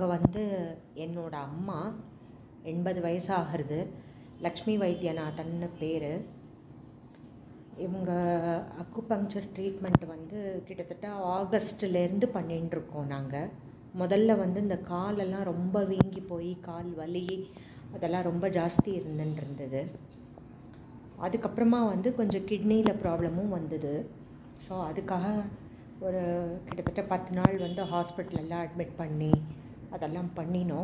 இவங்க வந்து என்னோட அம்மா எண்பது வயசாகிறது லக்ஷ்மி வைத்தியநாதன்னு பேர் இவங்க அக்குபங்க்சர் ட்ரீட்மெண்ட் வந்து கிட்டத்தட்ட ஆகஸ்ட்லேருந்து பண்ணிட்டு இருக்கோம் நாங்கள் முதல்ல வந்து இந்த காலெல்லாம் ரொம்ப வீங்கி போய் கால் வலி அதெல்லாம் ரொம்ப ஜாஸ்தி இருந்துட்டு இருந்தது அதுக்கப்புறமா வந்து கொஞ்சம் கிட்னியில் ப்ராப்ளமும் வந்தது ஸோ அதுக்காக ஒரு கிட்டத்தட்ட பத்து நாள் வந்து ஹாஸ்பிட்டலெல்லாம் அட்மிட் பண்ணி அதெல்லாம் பண்ணினோம்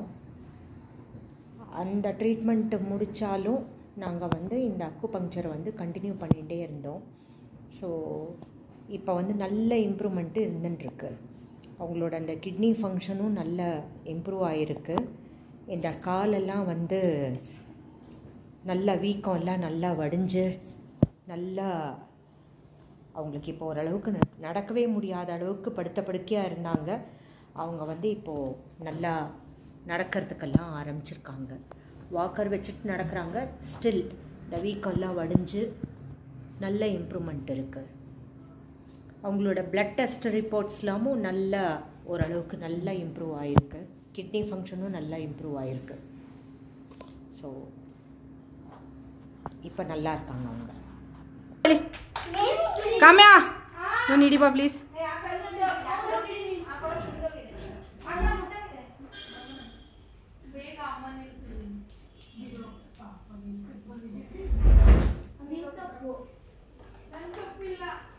அந்த ட்ரீட்மெண்ட்டு முடித்தாலும் நாங்கள் வந்து இந்த அக்குபங்க்சரை வந்து கண்டினியூ பண்ணிகிட்டே இருந்தோம் ஸோ இப்போ வந்து நல்ல இம்ப்ரூவ்மெண்ட்டு இருந்துட்டுருக்கு அவங்களோட அந்த கிட்னி ஃபங்க்ஷனும் நல்ல இம்ப்ரூவ் ஆகிருக்கு இந்த காலெல்லாம் வந்து நல்லா வீக்கம் எல்லாம் நல்லா வடிஞ்சு நல்லா அவங்களுக்கு இப்போ ஓரளவுக்கு ந- நடக்கவே முடியாத அளவுக்கு படுத்த படுக்கையாக இருந்தாங்க அவங்க வந்து இப்போது நல்லா நடக்கிறதுக்கெல்லாம் ஆரம்பிச்சிருக்காங்க வாக்கர் வச்சுட்டு நடக்கிறாங்க ஸ்டில் இந்த வீக்கம்லாம் வடிஞ்சு நல்ல இம்ப்ரூவ்மெண்ட் இருக்குது அவங்களோட பிளட் டெஸ்ட் ரிப்போர்ட்ஸ்லாமும் நல்லா ஓரளவுக்கு நல்லா இம்ப்ரூவ் ஆகிருக்கு கிட்னி ஃபங்க்ஷனும் நல்லா இம்ப்ரூவ் ஆகிருக்கு ஸோ இப்போ நல்லா இருக்காங்க அவங்க ಕಾಮ್ಯಾ ನಾನು ಹಿಡಿಬಾ ಪ್ಲೀಸ್ ಬೇಗ ಅಮ್ಮ ನಿಲ್ಸಿ.